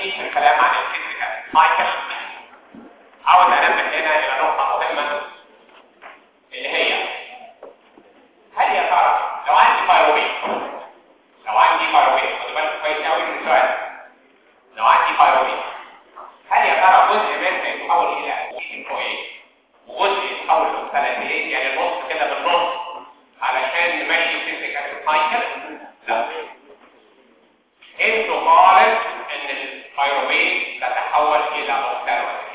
مزيد من الكلام عن الفيزيكال سايكل عاوز انبه هنا الى نقطه مهمه اللي هي هل يا ترى لو عندي فايروبيت لو عندي فايروبيت خدوا بالكم كويس قوي من السؤال لو عندي فايروبيت هل يا ترى جزء منها يتحول الى كويس وجزء يتحول لثلاثيات يعني النص كده بالنص علشان نمشي الفيزيكال سايكل لا انتوا خالص ان الفايروبيت تتحول الى اوكتاروسيل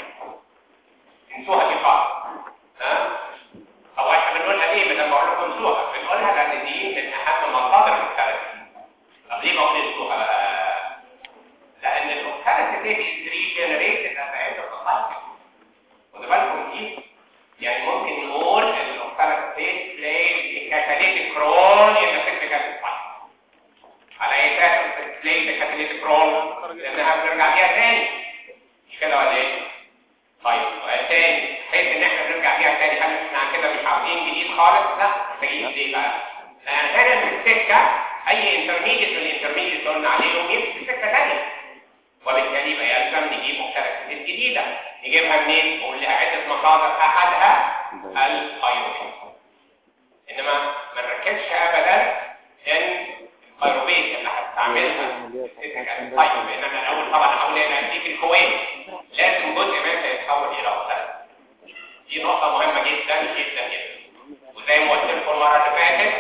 انسوها دي خالص ها هو احنا بنقولها ليه بدل ما اقول لكم انسوها بنقولها لان دي من اهم مصادر الثلاثي طب ليه بقول انسوها بقى لان الاوكتاروسيل دي ريجنريتد at the end of the cycle خدوا بالكم دي يعني ممكن نقول ان الاوكتاروسيل plays a catalytic role in the physical cycle على اي اساس بتلاقي الكاتاليتيك رول لانها بنرجع بيها تاني مش كده ولا ايه طيب سؤال تاني حيث ان احنا بنرجع بيها تاني هل احنا كده مش عاوزين جديد خالص لا محتاجين ليه بقى لان هنا في السكه اي انترميديت من الانترميديت قلنا عليهم يمشي في سكه ثانيه وبالتالي يبقى يلزم نجيب مختلفات جديده نجيبها منين نقول لها عده مصادر احدها الفايروبيت انما ما نركزش ابدا ان الفايروبيت اللي هستعملها طيب ان انا الاول طبعا اقول ان اديك الكويت لازم جزء منها يتحول الى اوكسيد دي نقطه مهمه جدا جدا جدا وزي ما قلت لكم المره اللي فاتت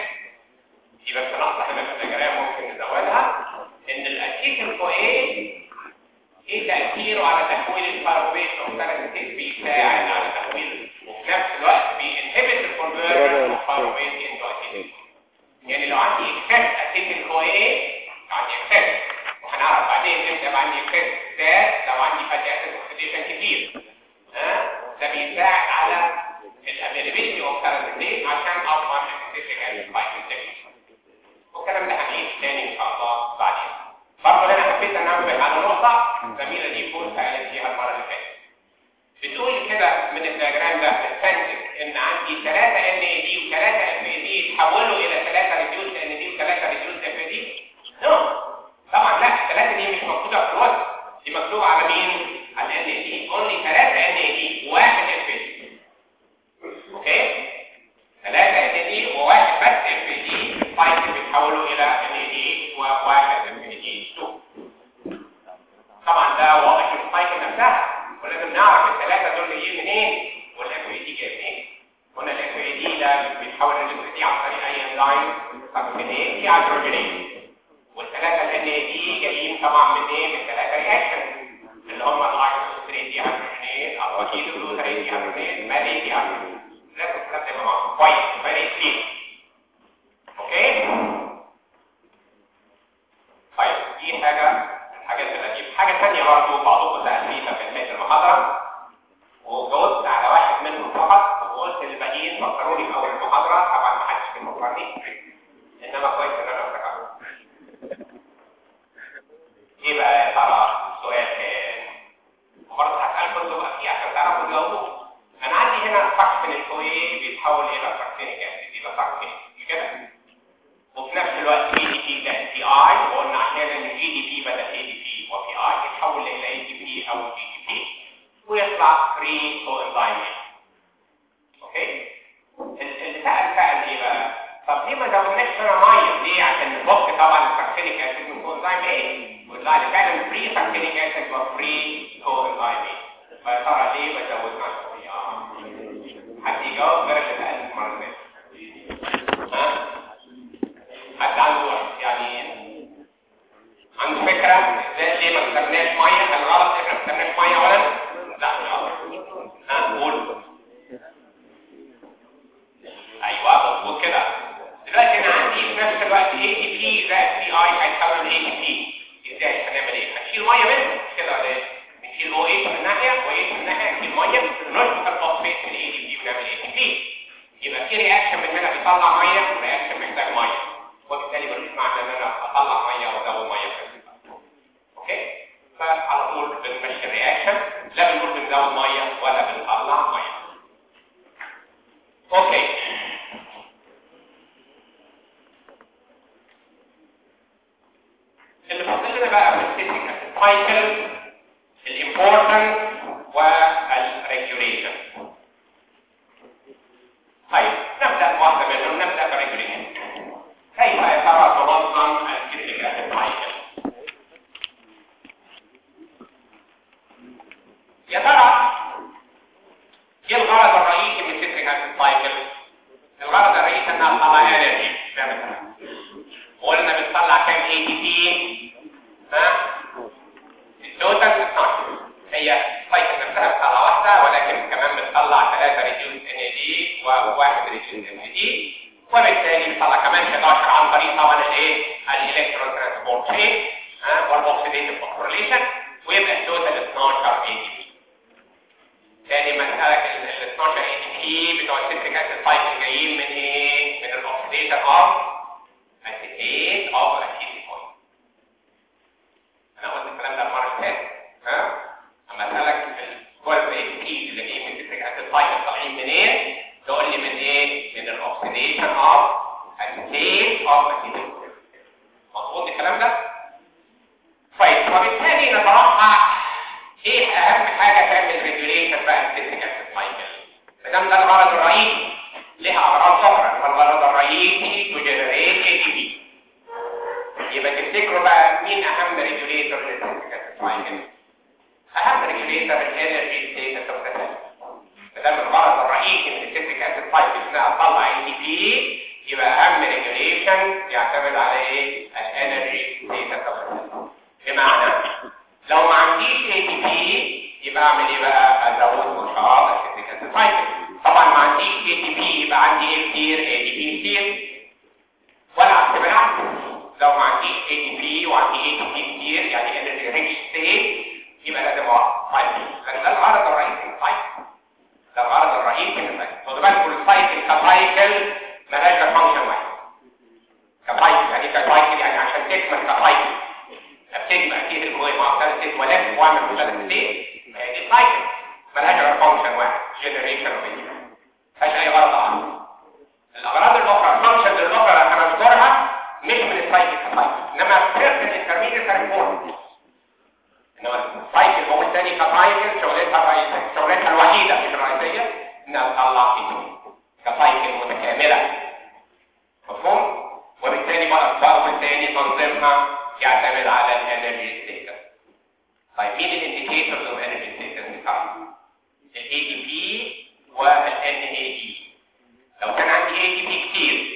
دي بس نقطه هنا في الدياجرام ممكن نزودها ان الاسيت الكويت ايه تاثيره على تحويل الفايروبيت لاوكسيد بيساعد على تحويل وفي نفس الوقت بينهبت الكونفرجن اوف فايروبيت انتو اسيت يعني لو عندي اكسس اسيتيل كويه عندي اكسس وهنعرف بعدين امتى يبقى عندي اكسس ده لو عندي فاتي اسيد اوكسيديشن كتير ها ده بيساعد على الافيلابيلتي اوف كارنتين عشان اضمن الفيزيكال سايكل والكلام ده هنعيش تاني ان شاء الله بعدين برضه هنا حبيت انبه على نقطه زميله دي فوز قالت فيها المره اللي فاتت بتقول كده من الدياجرام ده بتستنتج ان عندي 3 ان اي دي و3 اف اي دي يتحولوا الى 3 ريديوس ان دي و3 ريديوس اف دي نو طبعا لا الثلاثه دي مش موجوده في الوسط دي مكتوبه على مين على الان اي دي اونلي 3 ان اي دي وواحد اف دي اوكي 3 ان دي وواحد بس اف دي سايكل بيتحولوا الى ان اي دي وواحد اف دي 2 طبعا ده واضح من السايكل نفسها ولازم نعرف الثلاثه دول جايين منين والاف اي دي جاي منين قلنا الاف اي دي ده بيتحول للجزء دي عن طريق اي انزيم سبستينيت في هيدروجينيز والثلاثه الان اي دي جايين طبعا من ايه من ثلاثه رياكشن اللي هم الايزوستريت دي هيدروجينيز الوكيل الجلوتريت دي هيدروجينيز مالي دي هيدروجينيز لازم الكلام ده يبقى معروف كويس فيري كلير اوكي طيب دي حاجه الحاجات اللي حاجه ثانيه برضه بعضكم سال فيها في بدايه المحاضره وجاوبت على واحد منهم فقط وقلت للباقيين فكروني في اول المحاضره طبعا ما حدش كان فكرني انما كويس ان انا افتكرت ايه بقى يا ترى السؤال كان وبرضه هسالكم انتوا بقى فيه عشان تعرفوا تجاوبوه انا عندي هنا فاكسين الكوي بيتحول الى فاكسينيك اسيد يبقى فاكسينيك مش كده وفي نفس الوقت اي دي بي ده تي اي وقلنا احيانا الجي دي بي بدل اي دي بي وفي اي يتحول الى اي دي بي او جي دي بي ويطلع فري كو انزايم اوكي اللي سال سال ايه بقى طب ليه ما زودناش هنا ميه ليه عشان نفك طبعا الفاكسينيك اسيد من كو انزايم ايه ويطلع لي فعلا فري فاكسينيك اسيد وفري كو انزايم ايه فيا ترى ليه ما زودناش ميه حد يجاوب غير اللي سال المره اللي فاتت ها حد عنده يعني عنده فكره ازاي ليه ما كتبناش ميه كان غلط احنا ما كتبناش ميه اولا لا مش غلط ها قول ايوه مظبوط كده دلوقتي انا عندي في نفس الوقت اي تي بي زائد بي اي هيتحول لاي تي بي ازاي هنعمل ايه هنشيل ميه منه مش كده ولا ايه نشيل او اتش من ناحيه و اتش من ناحيه نشيل ميه نشبك الفوسفات من الاي تي بي ونعمل اي تي بي يبقى في رياكشن من هنا بيطلع ميه ورياكشن محتاج ميه وبالتالي ملوش معنى ان انا اطلع ميه وازود ميه في نفس الوقت اوكي فعلى طول بنمشي الرياكشن لا بنقول بنزود ميه ولا بنطلع ميه اوكي اللي فاضل لنا بقى في الفيزيكال سايكل الامبورتنس والريجوليشن طيب نبدا بواحده منهم نبدا بالريجوليشن كيف يا ترى تنظم السيتريك اسيد سايكل يا ترى ايه الغرض الرئيسي من السيتريك اسيد سايكل الغرض الرئيسي انها تطلع انرجي ده مثلا وقلنا بتطلع كام اي تي بي ها التوتال 12 هي سايكل نفسها بتطلع واحده ولكن كمان بتطلع ثلاثه ريديوس ان دي وواحد ريديوس ان دي وبالتالي بتطلع كمان 11 عن طريق طبعا الايه الالكترون ترانسبورت تشين ها والاوكسيديتيف فوسفوريليشن ويبقى التوتال 12 اي تي بي تاني مسألة ال 12 اي تي بي بتوع السيتريك اسيد سايكل جايين من ايه؟ من الاوكسيديشن اوف اسيتيت اوف اسيتيكوين انا قلت الكلام ده المره اللي فاتت ها؟ اما اسالك الكوال اي تي بي اللي جايين من السيتريك اسيد سايكل طالعين منين؟ تقول لي من ايه؟ من الاوكسيديشن اوف اسيتيت اوف اسيتيكوين مظبوط الكلام ده؟ طيب وبالتالي نتوقع ايه اهم حاجه تعمل ريجوليشن بقى السيتريك اسيد سايكل ما دام ده الغرض الرئيسي لها اغراض اخرى والغرض الرئيسي تو جنريت اي تي بي يبقى تفتكروا بقى مين اهم ريجوليتور للسيتريك اسيد سايكل اهم ريجوليتور الانرجي ستيتس اوف ذا ما دام الغرض الرئيسي من السيتريك اسيد سايكل انها تطلع اي تي بي يبقى اهم ريجوليشن يعتمد على ايه الانرجي ستيتس اوف ذا بمعنى لو ما عنديش اي تي بي يبقى اعمل ايه بقى ازود نشاط السيتريك اسيد سايكل طبعا ما عنديش اي تي بي يبقى عندي ايه كتير اي تي بي كتير والعكس بالعكس لو ما عنديش اي تي بي وعندي اي تي بي كتير يعني انرجي ريتش ستيت يبقى لازم اوقف سايكل لان ده الغرض الرئيسي من السايكل ده الغرض الرئيسي من السايكل خدوا بالكم السايكل كسايكل مالهاش غير فانكشن واحد كسايكل يعني كسايكل يعني عشان تكمل كسايكل بتجمع فيه المهم مع ثلاث ولف واعمل ثلاث سنين هي دي سايكل مالهاش غير فانكشن واحد جنريشن وبيجمع مفيهاش اي غرض اخر الاغراض الاخرى الفانكشنز الاخرى اللي هنذكرها مش من السايكل كسايكل انما بيرسن انترميديت ريبورت انما السايكل هو الثاني كسايكل شغلتها الرئيسيه شغلتها الوحيده مش الرئيسيه انها تطلع ايتوين كسايكل متكامله مفهوم وبالتالي بقى الضرب الثاني تنظيمها يعتمد على الانرجي ستيتس طيب مين الانديكيتورز اوف انرجي ستيتس بتاعهم الاي دي بي والان اي دي لو كان عندي اي دي بي كتير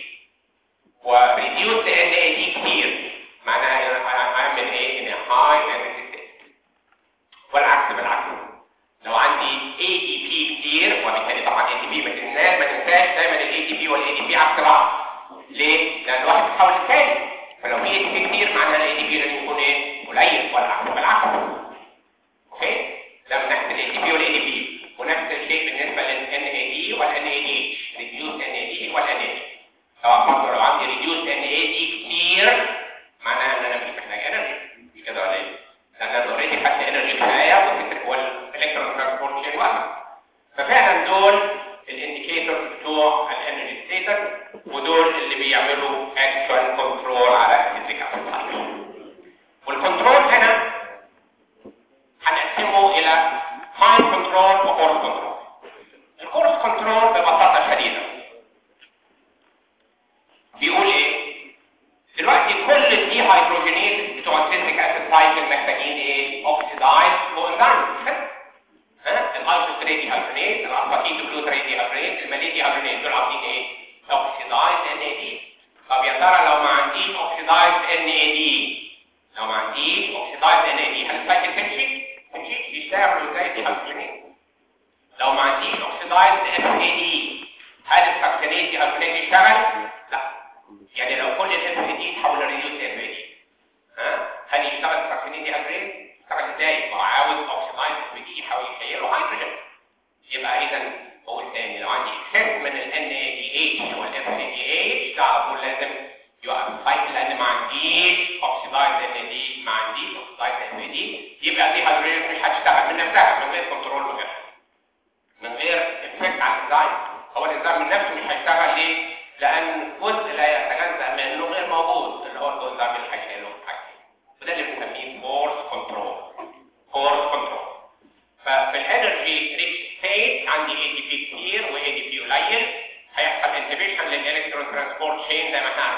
وريديوس ان اي دي كتير معناها انا هعمل ايه ان هاي انرجي ستيت والعكس بالعكس لو عندي اي دي بي كتير وبالتالي طبعا اي دي بي ما تنساش ما تنساش دايما الاي دي بي والاي دي بي عكس بعض ليه؟ لان الواحد بيحاول الثاني فلو في اي دي بي كتير معناها الاي دي بي لازم يكون ايه؟ قليل والعكس بالعكس اوكي؟ ده من ناحيه الاي دي بي والاي دي بي ونفس الشيء بالنسبه للان اي دي والان اي دي ريديوس ان اي دي والان اي دي طبعا برضه لو عندي ريديوس ان اي دي كتير معناها ان انا مش محتاج انرجي مش كده ولا ايه؟ لان انا اوريدي خدت انرجي كفايه والالكترون ترانسبورت شيء واحد ففعلا دول الانديكيتورز بتوع الانرجي ستيتس ودول اللي بيعملوا اكشن كنترول على السيتريك اسيد والكنترول هنا هنقسمه الى فاين كنترول وكورس كنترول الكورس كنترول ببساطه شديده بيقول ايه دلوقتي كل الدي هيدروجينيز بتوع السيتريك اسيد سايكل محتاجين ايه اوكسيدايز كوانزيم ها الايسوستريت دي هيدروجينيز الاسباتيد جلوتريت دي هيدروجينيز الماليت دي هيدروجينيز دول عاملين ايه اوكسيدايز ان اي دي طب يا ترى لو ما عنديش اوكسيدايز ان اي دي لو ما عنديش اوكسيدايز ان اي دي هل السايكل تمشي تمشي بيشتغلوا ازاي دي هيدروجينيز لو ما عنديش اوكسيدايز اف اي دي هل السكسينيت دي هيدروجينيز يشتغل لا يعني لو كل الاف اي دي تحول لريديوس اف اي دي ها هل يشتغل السكسينيت دي هيدروجينيز يشتغل ازاي ما هو عاوز اوكسيدايز اف اي دي يحاول يشيله هيدروجين يبقى اذا هو الثاني لو عندي اكسس من ال NADH والاف NADH ده على طول لازم يوقف السايكل لان ما عنديش اوكسيدايز NAD ما عنديش اوكسيدايز NAD يبقى دي هيدروجين مش هتشتغل من نفسها من غير كنترول من غير من غير افكت على الانزيم هو الانزيم من نفسه مش هيشتغل ليه؟ لان جزء لا يتجزا منه غير موجود اللي هو الانزيم اللي هيشيله حاجه وده اللي بنسميه فورس كنترول فورس كنترول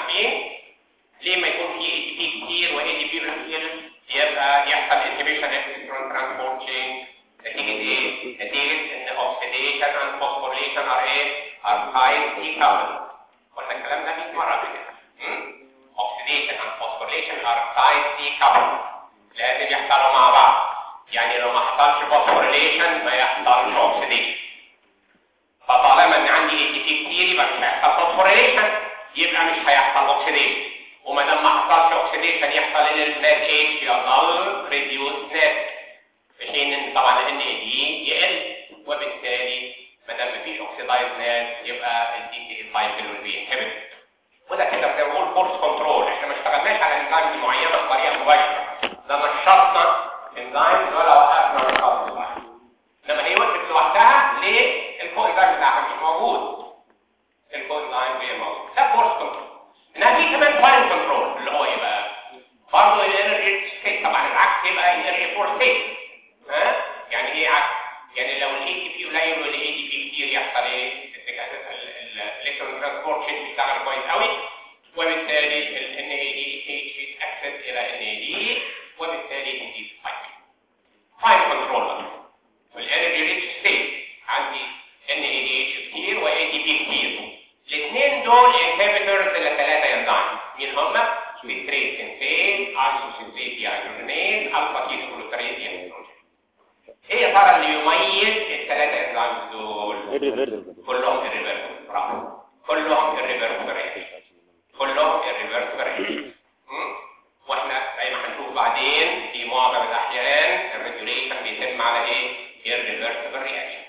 عارفين ليه ما يكون في اي تي بي كتير واي تي بي كتير يبقى يحصل انهبيشن الكترون ترانسبورت تشين نتيجه ايه؟ نتيجه ان اوكسيديشن اند فوسفوريليشن ار ايه؟ ار تايب دي كابل قلنا الكلام ده 100 مره قبل كده اوكسيديشن اند فوسفوريليشن ار تايب دي كابل لازم يحصلوا مع بعض يعني لو ما حصلش فوسفوريليشن ما يحصلش اوكسيديشن فطالما ان عندي اي تي بي كتير يبقى مش هيحصل فوسفوريليشن يبقى مش هيحصل اوكسيديشن وما دام ما حصلش اوكسيديشن يحصل ان النات اتش يضل ريديوس نات في حين ان طبعا الان اي دي يقل وبالتالي ما دام مفيش اوكسيدايز نات يبقى الدي تي اي سايكل will be inhibited وده كده زي ما بنقول فورس كنترول احنا ما اشتغلناش على انزيمز معينه بطريقه مباشره ده نشطنا انزيمز ولا وقفنا نشاط انزيم لما هي وقفت لوحدها ليه الكو انزيم بتاعها مش موجود الكو انزيم غير موجود ده فورس كنترول انها دي كمان فاين كنترول اللي هو يبقى برضه الانرجي ستيت طبعا العكس يبقى انرجي فور ستيت ها يعني ايه عكس يعني لو الاي تي بي قليل والاي تي بي كتير يحصل ايه الالكترون ترانسبورت شيت بيشتغل كويس قوي وبالتالي الان اي دي يتاكسد الى ان اي دي وبالتالي تزيد سايكل فاين كنترول والانرجي ريتش ستيت عندي ان اي دي اتش كتير واي تي بي كتير الاثنين دول انهبيتورز لثلاثه انزيم مين هم بيتريت سنسين ايسوسنسين دي هيدروجينيز الفا كيتوكلوتريز دي ايه يا ترى اللي يميز الثلاثه انزيمز دول irreversible كلهم irreversible برافو كلهم irreversible كلهم irreversible واحنا زي ما هنشوف بعدين في معظم الاحيان الريجوليشن بيتم على ايه irreversible reaction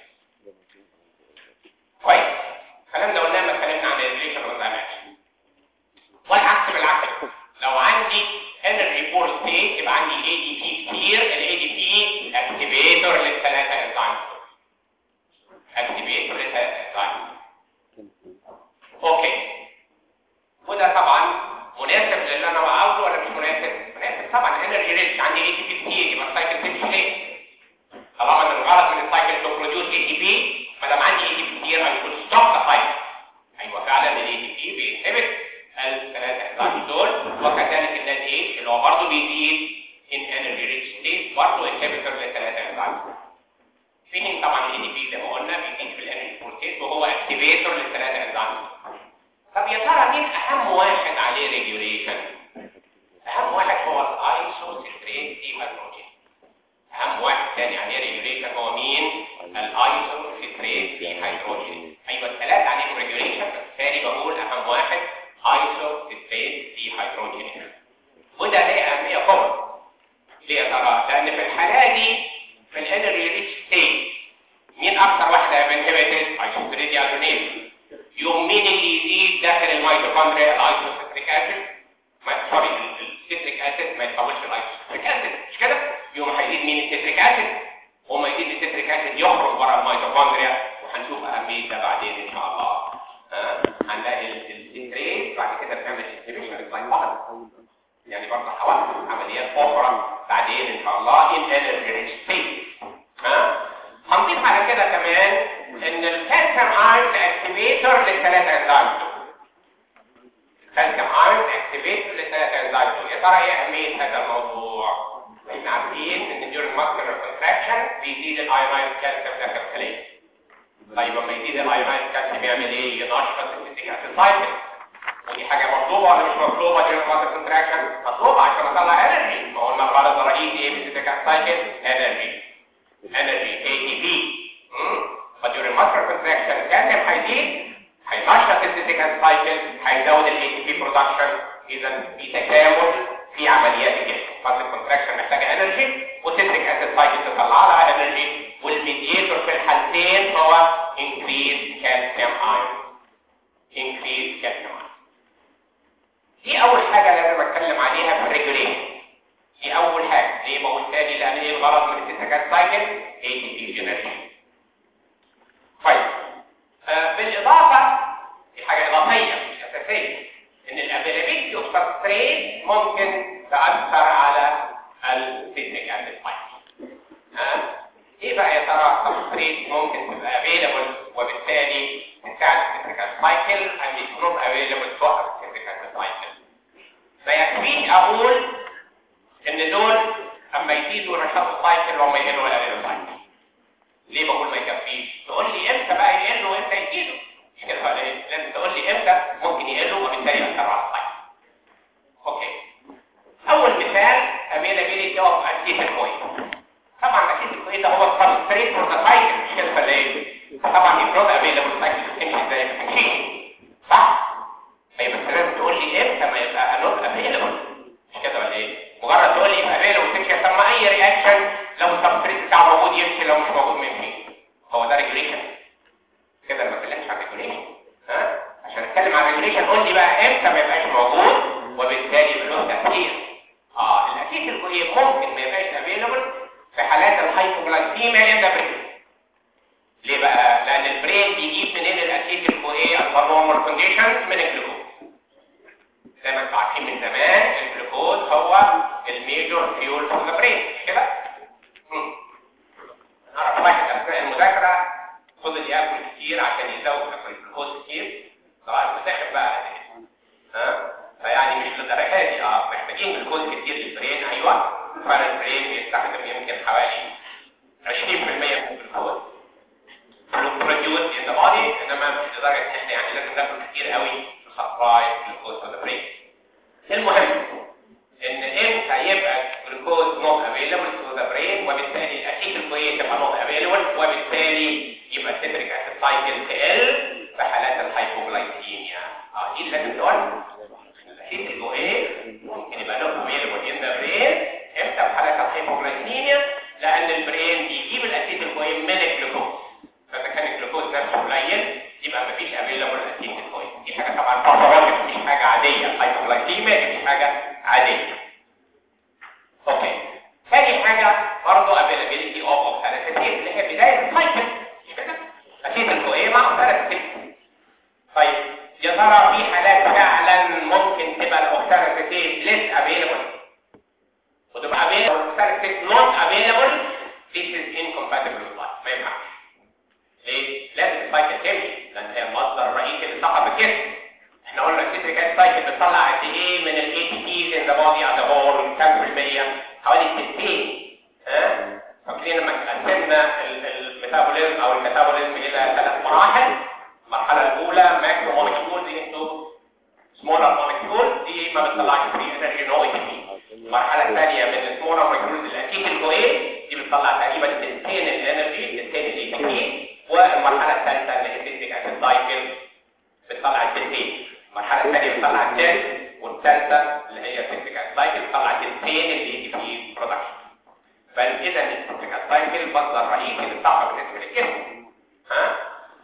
كويس الكلام ده قلناه لما اتكلمنا عن الريجوليشن والانزيمات والعكس بالعكس لو عندي energy poor state يبقى عندي ADP كتير ال ADP activator للثلاثه انزيمز activator للثلاثه انزيمز اوكي وده طبعا مناسب للي انا عاوزه ولا مش مناسب مناسب طبعا انرجي ريتش عندي اي تي بي كتير يبقى السايكل تمشي ليه طالما ان الغرض من السايكل تو بروديوس اي تي بي ما دام عندي اي تي بي كتير اي كود ستوب ذا سايكل ايوه فعلا الاي تي بي بينهبت الثلاثه انزيم دول وكذلك الناد اتش اللي هو برضه بيزيد ان انرجي ريتش ستيت برضه انهبيتور للثلاثه انزيم في حين طبعا الاي تي بي زي ما قلنا بيزيد في الانرجي بروسيس وهو اكتيفيتور للثلاثه انزيم طب يا ترى مين اهم واحد عليه ريجوليشن اهم واحد هو الايسوسيتريت دي هيدروجين اهم واحد ثاني عليه ريجوليشن هو مين الايسوسيتريت دي هيدروجين ايوه الثلاثه عليهم ريجوليشن بس ثاني بقول اهم واحد ايسوسيتريت دي هيدروجين وده ليه اهميه كبرى ليه يا ترى لان في الحاله دي في الانرجي ريتش ستيت مين اكثر واحده بنهبتد ايسوسيتريت دي هيدروجين يوم مين اللي يزيد داخل الميتوكوندريا الايسوسيتريك اسيد ما سوري السيتريك اسيد ما يتحولش الايسوسيتريك اسيد مش كده يوم هيزيد مين السيتريك اسيد وما يزيد السيتريك اسيد يخرج بره الميتوكوندريا وهنشوف اهميه ده بعدين ان شاء الله ها هنلاقي السيتريت بعد كده بتعمل انهبيشن للجلايكولايز يعني برضه حوادث عمليات اخرى بعدين ان شاء الله ان انرجي ريتش ستيت ها هنضيف على كده كمان ان الكالسيوم ايرون اكتيفيتور للثلاثه انزيم دول الكالسيوم ايرون اكتيفيتور للثلاثه انزيم دول يا ترى ايه اهميه هذا الموضوع احنا عارفين ان during muscular contraction بيزيد الايونايز كالسيوم داخل الخليه طيب لما يزيد الايونايز كالسيوم يعمل ايه ينشط السيتيك اسيد سايكل ودي حاجه مطلوبه ولا مش مطلوبه during muscular contraction مطلوبه عشان اطلع انرجي ما قلنا الغرض الرئيسي ايه من السيتيك اسيد سايكل انرجي energy ATP but during muscular contraction الكالسيوم هيزيد هينشط السيتيكال سايكل هيزود ال ATP production اذا في تكامل في عمليات الجسم muscular contraction محتاجه انرجي والسيتيك اسيد سايكل تطلع لها انرجي والميديتور في الحالتين هو increased calcium ion increased calcium ion دي اول حاجه لازم اتكلم عليها في الريجوليشن دي اول حاجه ليه بقول تاني لان ايه الغرض من السيتيكال سايكل ATP جنريشن طيب آه بالاضافه دي حاجه اضافيه مش اساسيه ان الافيلابيلتي اوف سبستريت ممكن تاثر على السيتيك اسيد سايكل ها ايه بقى يا ترى سبستريت ممكن تبقى افيلابل وبالتالي تساعد السيتيك سايكل and it's not available توقف السيتيك سايكل اقول ان دول اما يزيدوا نشاط السايكل وما يقلوا يقللوا السايكل ليه بقول ما يكفيش تقول لي امتى بقى يقلوا وامتى يزيدوا مش كده ولا ايه لازم تقول لي امتى ممكن يقلوا وبالتالي ياثروا على السايكل اوكي اول مثال availability of acetyl CoA طبعا acetyl CoA ده هو substrate for the cycle مش كده ولا ايه طبعا if not available cycle بتمشي ازاي ما بتمشيش صح طيب بس لازم تقول لي امتى ما يبقى not available مش كده ولا ايه مجرد تقول لي يبقى available تمشي طب ما اي رياكشن لو السبستريت بتاعه موجود يمشي لو مش موجود ما يمشيش هو ده ريجوليشن كده انا ما بتكلمش عن ريجوليشن ها عشان اتكلم عن ريجوليشن قول لي بقى امتى ما يبقاش موجود وبالتالي يبقى له تاثير اه الاسيد الكويه ممكن ما يبقاش افيلبل في حالات الهايبوغلايسيميا ان ذا برين ليه بقى لان البرين بيجيب منين الاسيد الكويه النورمال كونديشنز من الجلوكوز زي ما انتم عارفين من زمان الجلوكوز هو الميجور فيول فور ذا برين مش كده مم. نعرف واحد اثناء المذاكره فضل ياكل كتير عشان يزود الجلوكوز كتير طبعا المتاخد بقى ها فيعني مش للدرجه دي اه محتاجين جلوكوز كتير للبرين ايوه فالبرين بيستخدم يمكن حوالي 20% من الجلوكوز بروديوس ان ذا بودي انما مش لدرجه ان احنا يعني لازم ناكل كتير قوي to supply glucose to the brain المهم ان امتى يبقى جلوكوز نوت افيلبل تو ذا برين وبالتالي الاسيد الكويس تبقى نوت افيلبل وبالتالي يبقى السيتريك اسيد سايكل تقل في حالات الهايبوغلايسيميا اه دي اللي لازم تقولها الاسيد الكويس ممكن يبقى نوت افيلبل ان ذا برين امتى في حالات الهايبوغلايسيميا لان البرين بيجيب الاسيد الكويس من الجلوكوز فاذا كان الجلوكوز نفسه قليل يبقى مفيش افيلبل اسيد الكويس دي حاجه طبعا باثولوجيك مش حاجه عاديه الهايبوغلايسيميا دي حاجه عاديه اوكي ثاني حاجه برضه availability of oxalates اللي هي بدايه السايكل مش كده اسيد الكويه مع oxalates طيب يا ترى في حالات فعلا ممكن تبقى الاوكساليت less available وتبقى available oxalates not available this is incompatible with life ما ينفعش ليه؟ لازم السايكل تمشي لان هي المصدر الرئيسي للطاقه في الجسم احنا قلنا السيتريك اسيد سايكل بتطلع قد ايه من الاي تي بيز ان ذا بودي از هول كام في المية حوالي 60 ها فاكرين لما قسمنا الميتابوليزم او الميتابوليزم الى ثلاث مراحل المرحله الاولى ماكرو مولكيولز انتو سمولر مولكيولز دي ما بتطلعش فري انرجي نو اي تي المرحله الثانيه من السمولر مولكيولز الاسيد الكويه دي بتطلع تقريبا تلتين الانرجي تلتين الاي تي بي والمرحله الثالثه اللي هي السيتريك اسيد سايكل بتطلع التلتين المرحله الثانيه بتطلع الثالث والثالثه اللي هي السيتريك اسيد سايكل بتطلع التلتين اللي دي في برودكشن فاذا السيتريك اسيد سايكل مصدر رئيسي للطاقه بالنسبه للجسم ها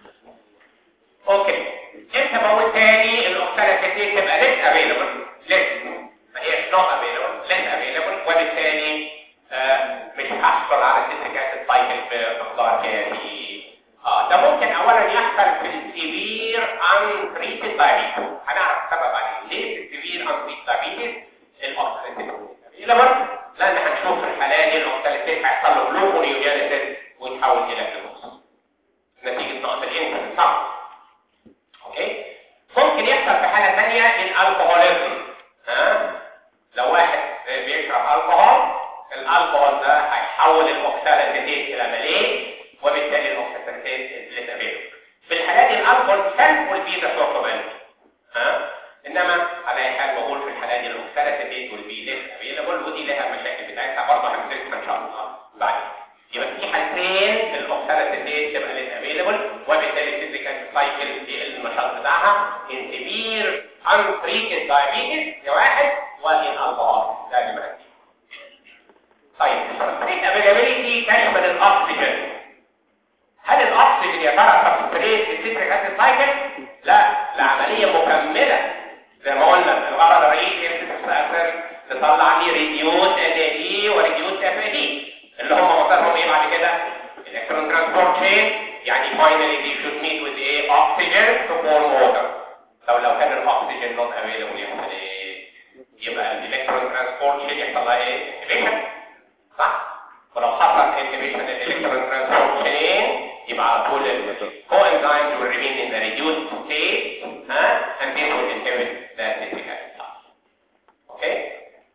اوكي انت بقول تاني الاوكسالاتيت تبقى ليس افيلبل ليس ما هيش نوت افيلبل ليس افيلبل وبالتالي آه مش هحصل على السيتريك اسيد سايكل بمقدار كافي اه ده ممكن اولا يحصل في السيفير ان تريتد دايابيتس هنعرف السبب عليه ليه في السيفير ان تريتد دايابيتس الاوكساليتيز افيلبل لان هنشوف في الحالات دي الاوكساليتيز هيحصل له جلوكونيوجينيسيس ويتحول الى جلوكوز نتيجه نقص الانسولين صح اوكي ممكن يحصل في حاله ثانيه الالكوهوليزم ها لو واحد بيشرب الكحول الالكحول ده هيحول الاوكساليتيز الى مليه وبالتالي الاوكساليتيز لتابيله في الحالات دي الالكحول سيلف will be the source of energy ها انما على اي حال بقول في الحالات دي الاوكساليتيز will be less available ودي لها المشاكل بتاعتها برضه هندرسها ان شاء الله بعدين يبقى في حالتين الاوكساليتيز تبقى less available وبالتالي الفيزيكال سايكل يقل النشاط بتاعها in severe untreated diabetes ده واحد وان الكحول ده اللي معاك طيب السبستريت افيلابيلتي تشمل الاكسجين هل الاكسجين يا ترى سبستريت السيتريك اسيد سايكل لا العمليه مكمله زي ما قلنا الغرض الرئيسي السيتريك تطلع لي ريديوس ان اي وريديوس اف دي اللي هم مصدرهم ايه بعد كده الكترون ترانسبورت تشين يعني finally they should meet with the oxygen to form water لو لو كان الاكسجين not available يحصل ايه يبقى الالكترون ترانسبورت تشين يحصل لها ايه انهبيشن صح ولو حصل انهبيشن الالكترون ترانسبورت تشين يبقى على طول coenzymes will remain in the reduced state huh? and this will inhibit the citric acid okay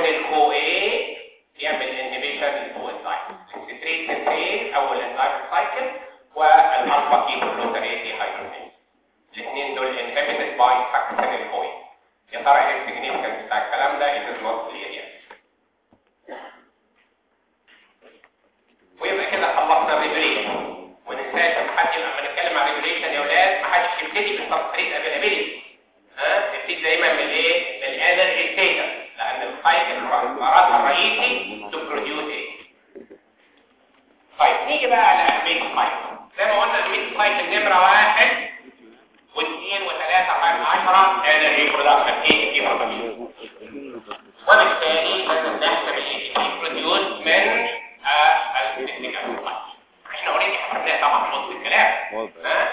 من الكو اي يعمل انهبيشن للكو انزايم الستريت سنتين اول انزايم سايكل والالفا كيتوكلوتريت هيدروجين الاثنين دول inhibited by succinyl CoA يا ترى ايه السيجنيفيكانس بتاع الكلام ده it is not clear yet ويبقى كده خلصنا الريجوليشن وننساش لما حد لما نتكلم عن ريجوليشن يا اولاد ما حدش يبتدي بالسبستريت افيلابيلتي ها نبتدي دايما من الايه؟ من الانرجي ستيتس لان السايكل غرضها الرئيسي تو بروديوس ايه طيب نيجي بقى على اهميه السايكل زي ما قلنا اهميه السايكل نمره واحد واثنين وثلاثه لغايه 10 انرجي برودكشن ايه دي برودكشن وبالتالي لازم نحسب الاي تي بي بروديوس من السيستيك احنا اوريدي حسبناه طبعا في نص الكلام ها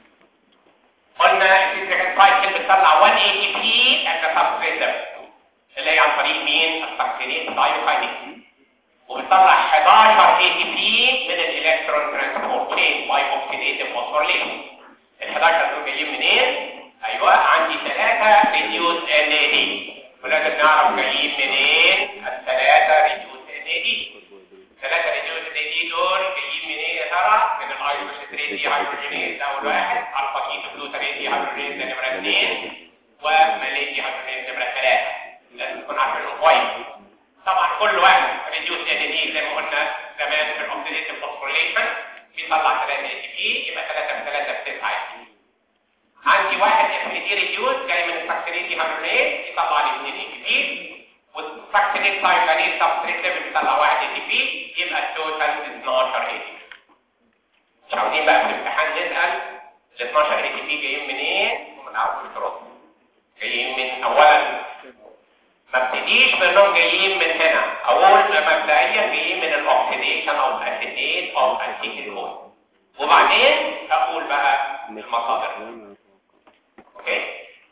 قلنا السيستيك سايكل بتطلع 1 اي تي بي ات ذا اللي هي عن طريق مين السكسينيت دايوكاينيز وبتطلع 11 اي تي بي من الالكترون ترانسبورت تشين باي اوكسيديتيف فوسفوريليز ال 11 دول جايين منين ايوه عندي ثلاثه ريديوس ان اي دي ولازم نعرف جايين منين الثلاثه ريديوس ان اي دي ثلاثه ريديوس ان اي دي دول جايين منين يا ترى من الايزوسيتريت دي هيدروجينيز ده اول واحد الفا كيتو جلوتاريت دي هيدروجينيز ده نمره اثنين ومالين دي هيدروجينيز نمره ثلاثه لازم تكون عارفينهم كويس طبعا كل واحد ريديوس ان دي زي ما قلنا زمان في الاوكسيديتيف فوسفوريليشن بيطلع 3 اي تي بي يبقى 3 في 3 في 9 عندي واحد اف دي ريديوس جاي من السكسينيت دي هيدروجينيز يطلع لي 2 اي تي بي والسكسينيت سايكلين سبستريت ليفل بيطلع 1 اي تي بي يبقى التوتال 12 اي تي بي مش عاوزين بقى في الامتحان نسال ال 12 اي تي بي جايين منين وما نعرفش ترد جايين من اولا ما ابتديش بانهم جايين من هنا اقول مبدئيا جايين من الاوكسيديشن او الاسيتيت او الاسيتيكول وبعدين اقول بقى المصادر اوكي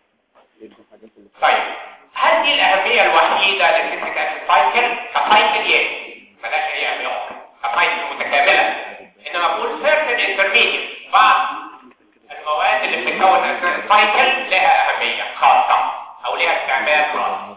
طيب هل دي الاهميه الوحيده للسيتريك اسيد سايكل كسايكل يس ملهاش اي اهميه اخرى كسايكل متكامله انما بقول سيرتن انترميديت بعض المواد اللي بتتكون اثناء السايكل لها اهميه خاصه او لها استعمال خاص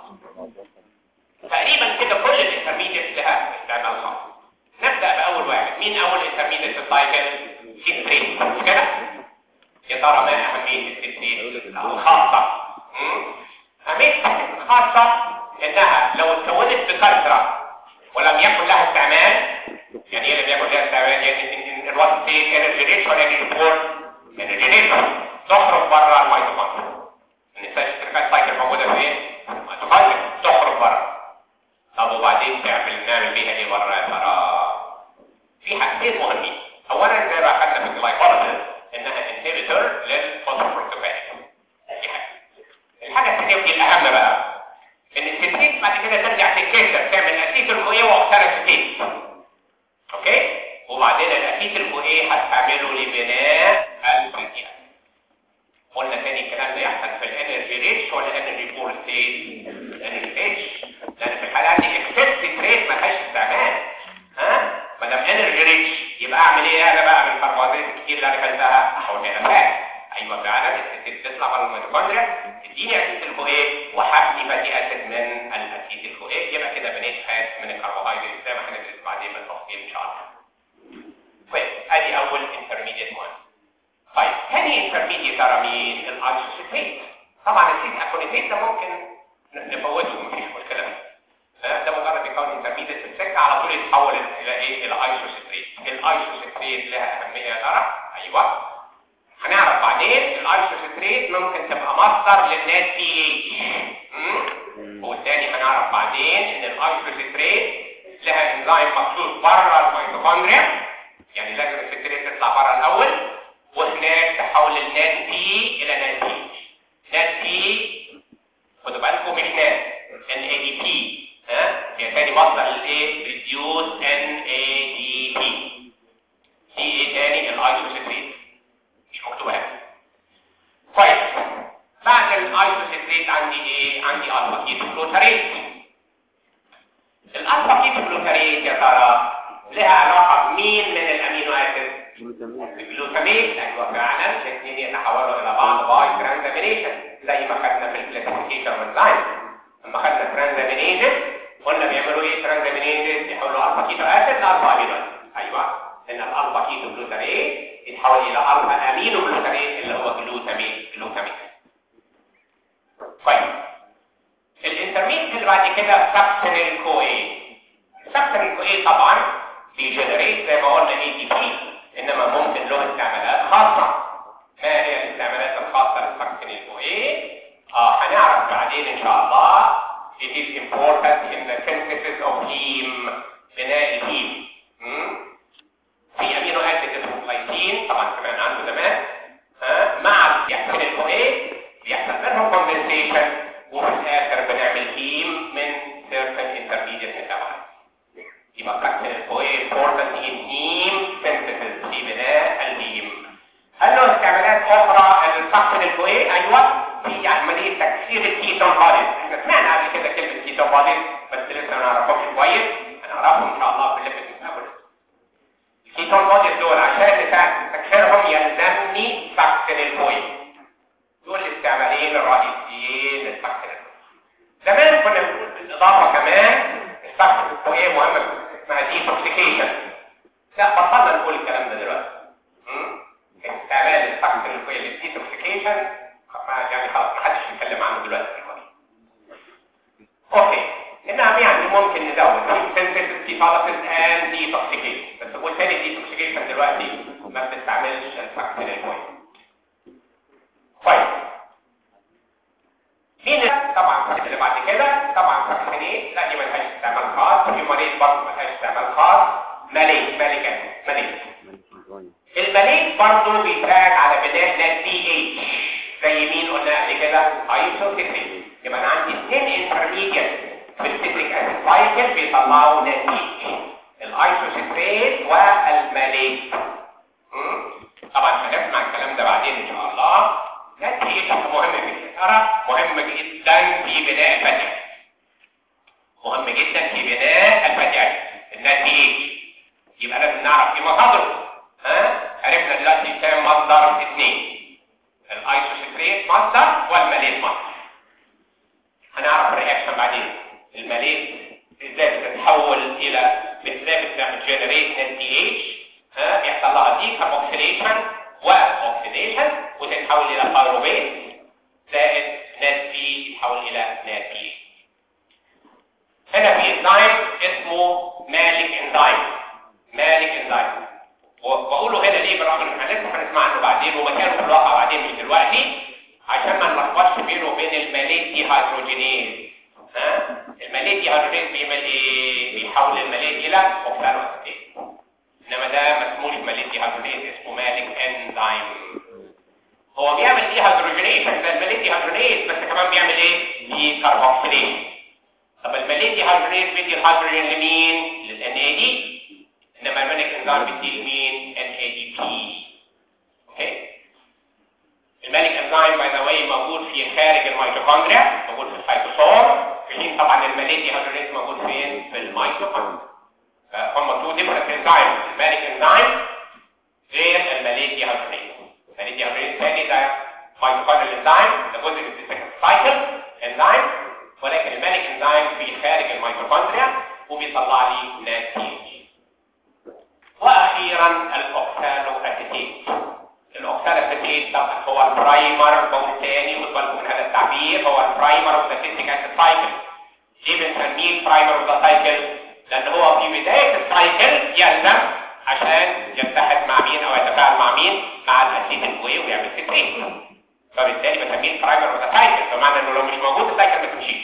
تقريبا كده كل الانترميديت لها استعمال خاص نبدا باول واحد مين اول انترميديت في السايكل سيتريت مش كده يا ترى ما اهميه السيتريت الخاصه اهميه السيتريت الخاصه انها لو اتكونت بكثره ولم يكن لها استعمال يعني ايه لم يكن لها استعمال يعني الوقت ستيت انرجي ريتش ولا انرجي بور انرجي ريتش تخرج بره الميتوكوندريا ان السيتريك سايكل موجوده فين الميتوكوندريا تخرج بره طب وبعدين تعمل نعمل بيها ايه بره يا ترى في حاجتين مهمين اولا زي ما اخذنا في الجلايكوليسيس انها انهبيتور للفوسفوركوبات دي حاجه الحاجه الثانيه ودي الاهم بقى ان الستيت بعد كده ترجع تتكسر تعمل اسيت الكويه واكسرستيت اوكي وبعدين الاسيت الكويه هتعمله لبناء البروتين قلنا تاني الكلام ده يحصل في الانرجي ريتش ولا الانرجي بور ستيت الانرجي ريتش لان في الحالات دي اكسس تريت ما فيهاش استعمال ها ما دام انرجي ريتش يبقى اعمل ايه انا بقى من الكربوهيدرات الكتير اللي انا اكلتها احولها فات ايوه فعلا الست تطلع بره الميتوكوندريا تديني اسيد الكويه وحبني فاتي اسيد من الاسيد الكويه يبقى كده بنيت فات من الكربوهيدرات زي ما هندرس بعدين بالتفصيل ان شاء الله كويس ادي اول انترميديت مهم طيب ثاني انترميديت ترى مين الايسوسيتيت طبعا السيت اكونيتيت ده ممكن نفوته مفيش مشكله فيه ده مجرد يكون انترميديت في السكه على طول يتحول الى ايه الى ايسوسيتريت الايسوسيتريت لها اهميه يا ترى ايوه هنعرف بعدين الايسوسيتريت ممكن تبقى مصدر للنات بي اتش والتاني هنعرف بعدين ان الايسوسيتريت لها انزيم مخصوص بره الميتوكوندريا يعني لازم الستريت تطلع بره الاول وهناك تحول النات بي الى نات بي نات بي خدوا بالكم مش نات ان اي دي بي ها هي تاني مصدر للايه ريديوس ان اي دي بي دي ايه تاني الايسوسيتريت مش مكتوبه هنا كويس بعد الايسوسيتريت عندي ايه عندي الفا كيتو جلوتاريت الالفا كيتو جلوتاريت يا ترى لها علاقه بمين من الامينو اسيد الجلوتاميت ايوه فعلا الاثنين يتحولوا الى بعض باي ترانزامينيشن زي ما خدنا في الكلاسيفيكيشن والساينس لما خدنا ترانزامينيشن قلنا بيعملوا ايه ترانزامينيز يحولوا الفا كيتو اسيد لالفا امينو ايوه ان الالفا كيتو جلوتاريت يتحول الى الفا امينو جلوتاريت اللي هو جلوتامين جلوتامين طيب الانترميت اللي بعد كده سكسينيل كوي سكسينيل كوي طبعا بيجنريت زي ما قلنا اي تي بي انما ممكن له استعمالات خاصه ما هي الاستعمالات الخاصه للسكسينيل كوي اه هنعرف بعدين ان شاء الله it is important in the synthesis of heme بناء الهيم في امينو اسيد اسمه جلايسين طبعا سمعنا عنه زمان ها مع بيحصل الكوي بيحصل بينهم كوندنسيشن وفي الاخر بنعمل هيم من certain intermediate metabolites يبقى فاكتور الكوي important in heme synthesis في بناء الهيم هل له استعمالات اخرى الفاكتور الكوي ايوه في عمليه تكسير الكيتون بوديز احنا سمعنا قبل كده كلمه كيتون بوديز بس لسه ما نعرفهمش كويس هنعرفهم ان شاء الله في الليبيد ميتابوليزم الكيتون بوديز دول عشان نساعد تكسيرهم يلزمني فاكتور الكوي دول الاستعمالين الرئيسيين للفاكتور زمان كنا بنقول بالاضافه كمان الفاكتور الكوي مهمه اسمها ديتوكسيكيشن لا بطلنا نقول الكلام ده دلوقتي استعمال الفاكتور الكوي للديتوكسيكيشن يعني خلاص ما حدش يتكلم عنه دلوقتي اوكي انها يعني ممكن نزود في سنسيتيف ديفالسز اند ديتوكسيكيشن بس بقول تاني ديتوكسيكيشن دلوقتي ما بتستعملش الفاكتور الكوي طيب مين طبعا اللي بعد كده طبعا فاكسينين لا دي ملهاش استعمال خاص في مريض برضه ملهاش استعمال خاص مليك ملك مليك المليك برضه بيساعد على بناء نات دي اتش زي مين قلنا قبل كده ايسوسيتريك يبقى انا عندي اثنين انترميديت في السيتريك اسيد سايكل بيطلعوا نتيجه الايسوسيتريت والماليك طبعا هنسمع الكلام ده بعدين ان شاء الله نتيجه مهم في الكسره مهم جدا في بناء الفتح مهم جدا في بناء الفتح النتيجه يبقى لازم نعرف ايه مصادره ها عرفنا دلوقتي كام مصدر اثنين الايسوسيتريت مصدر والماليت مصدر هنعرف الرياكشن بعدين الماليت ازاي بتتحول الى ازاي بتعمل جنريت نت دي اتش ها بيحصل لها دي كاربوكسيليشن واوكسيديشن وتتحول الى بايروبيت زائد نت بي يتحول الى نت بي هنا في انزيم اسمه مالك انزيم مالك انزيم وبقوله هنا ليه بالرغم ان احنا لسه هنسمع عنه بعدين ومكانه في الواقع بعدين مش دلوقتي عشان ما نلخبطش بينه وبين الماليت دي هيدروجينيز ها الماليت دي هيدروجينيز بيعمل ايه بيحول الماليت الى اوكسالو اسيتيت انما ده ما اسموش ماليت دي هيدروجينيز اسمه مالك انزيم هو بيعمل دي هيدروجينيشن زي الماليت دي هيدروجينيز بس كمان بيعمل ايه دي كاربوكسيليشن طب الماليت دي هيدروجينيز بيدي الهيدروجين لمين للان اي دي انما المالك انزيم بيدي لمين ان اي دي بي اوكي المالك انزيم باي ذا واي موجود في خارج الميتوكوندريا موجود في السيتوسول في حين طبعا الماليتي هيدروجينيز موجود فين في الميتوكوندريا فهم تو ديفرنت انزيم المالك انزيم غير الماليتي هيدروجينيز الماليتي هيدروجينيز ثاني ده ميتوكوندريال انزيم ده جزء من السكند سايكل انزيم ولكن المالك انزيم في خارج الميتوكوندريا وبيطلع لي ناتج واخيرا الاوكسالو اسيتيت الاوكسالو اسيتيت طبعا هو البرايمر بقول تاني خد بالكم من هذا التعبير هو البرايمر اوف ذا سيستيك اسيد سايكل ليه بنسميه البرايمر اوف ذا سايكل لان هو في بدايه السايكل يلزم عشان يتحد مع مين او يتفاعل مع مين مع الاسيد الكوي ويعمل سيتريت فبالتالي بسميه البرايمر اوف ذا سايكل بمعنى انه لو مش موجود السايكل ما تمشيش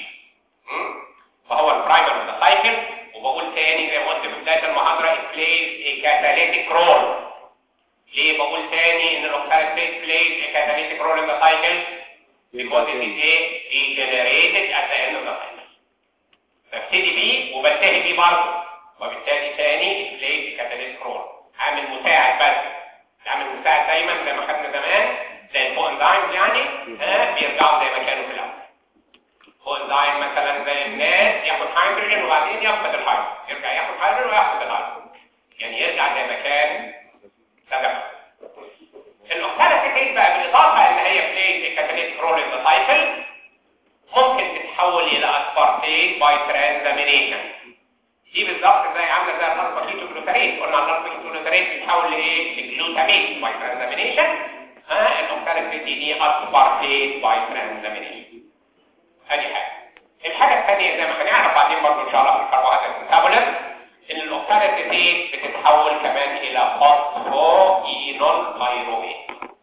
فهو البرايمر اوف ذا سايكل وبقول تاني زي ما قلت في بدايه المحاضره it plays a catalytic role ليه بقول تاني ان الاوكساليت plays a catalytic role in the cycle because it is a degenerated at the end of the cycle ببتدي بيه وبنتهي بيه برضه وبالتالي تاني it plays a catalytic role عامل مساعد بس عامل مساعد دايما زي ما خدنا زمان زي الكوانزايمز يعني ها بيرجعوا زي ما كانوا في الاول كوانزايم مثلا زي الناس ياخد هيدروجين وبعدين يفقد الهيدروجين يرجع ياخد هيدروجين وياخد الهيدروجين يعني يرجع زي ما كان سبق الاوكساليتيك بقى بالاضافه ان هي بلاي كاتاليتيك رول ان ذا سايكل ممكن تتحول الى اسبارتيت by transamination دي بالظبط زي عامله زي الالفا كيتوجلوتاريت قلنا الالفا كيتوجلوتاريت بيتحول لايه لجلوتاميت باي ترانزامينيشن ها الاوكتاليتي دي اسبارتيت باي ترانزامينيشن ادي حاجه الحاجه الثانيه زي ما هنعرف بعدين برضه ان شاء الله في الكربوهيدرات الميتابوليزم ان الاوكتاليتي بتتحول كمان الى فوسفوينول بايروفيت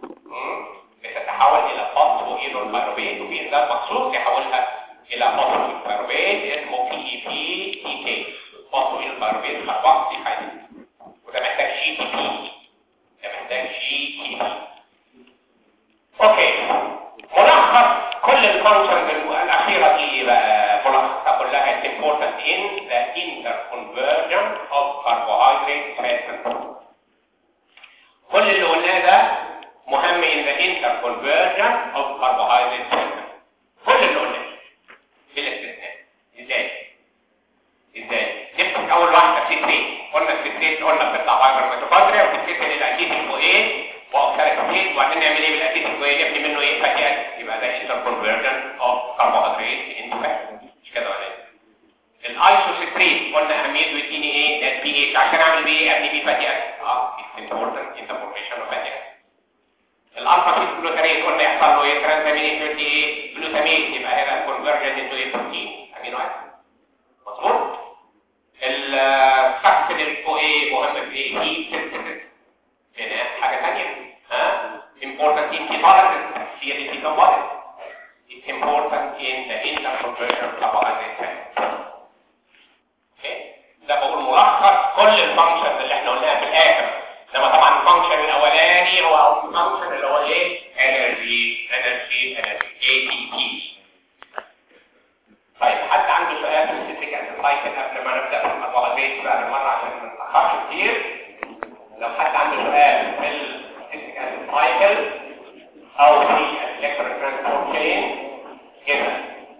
بتتحول الى فوسفوينول بايروفيت وفي انزيم مخصوص يحولها الى فوسفوينول بايروفيت اسمه بي اي بي تي كي فوسفوينول بايروفيت كربوكسي حيث وده محتاج جي تي بي ده محتاج جي تي بي اوكي ملخص كل الفانكشنز الاخيره دي بقى ملخصها كلها important in the interconversion of carbohydrate cells كل اللي قلناه ده مهم in the interconversion of carbohydrate cells كل اللي قلناه بلا استثناء ازاي ازاي نمسك اول واحده ستيت قلنا الستيت قلنا بتطلع فايبر ميتوكوندريا وتتكسر الى اسيد ايه واوكساليت وبعدين نعمل ايه بالاسيد الكويه نبني منه ايه فاتي اسيد يبقى ده انتر كونفرجن اوف كربوهيدرات انتو فات مش كده ولا ايه الايسوسيتريت قلنا اهميته يديني ايه ده بي اتش عشان اعمل بيه ايه ابني بيه فاتي اسيد اه اتس امبورتنت ان ذا فورميشن اوف فاتي اسيد الالفا كيتوجلوتاريت قلنا يحصل له ايه ترانزامينيت يدي ايه جلوتاميت يبقى هنا كونفرجن انتو ايه بروتين امينو اسيد مظبوط الفاكتور الكو ايه مهم في ايه هي سنسيتيف هنا حاجه ثانيه ها important in ketolysis تأثير الكيتوبوليس it's important in the interconversion of carbohydrate اوكي ده بقول ملخص كل الفانكشنز اللي احنا قلناها في الاخر انما طبعا الفانكشن الاولاني هو الفانكشن اللي هو ايه انرجي انرجي انرجي اي تي بي طيب حد عنده سؤال في السيتريك اسيد سايكل قبل ما نبدا في الكربوهيدرات بقى بالمره عشان ما نتاخرش كتير لو حد عنده سؤال في السيتريك اسيد سايكل او في الالكترون ترانسبورت تشين كده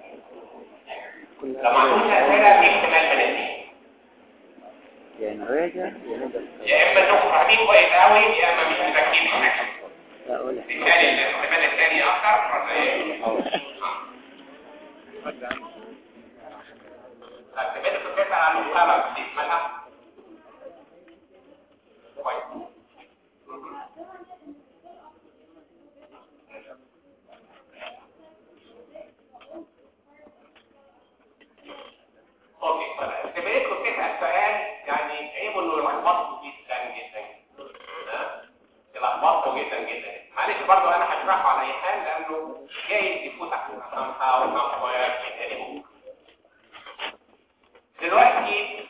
لو ما عندوش اسئله في احتمال من الاثنين يا نراجع يا نبدأ يا اما انكم فاهمين كويس قوي يا اما مش مذاكرين حاجه لا أقول بالتالي الاحتمال الثاني اكتر ولا ايه؟ الاحتمال اللي بتسال عن المقابله دي اسمها كويس اوكي فالاحتمالات كنت بتسال سؤال يعني عيبه انه يلخبطكم جدا جدا ها يلخبطكم جدا جدا معلش برضه انا هشرحه على اي حال لانه جايز يفوت على somehow somewhere in any book دلوقتي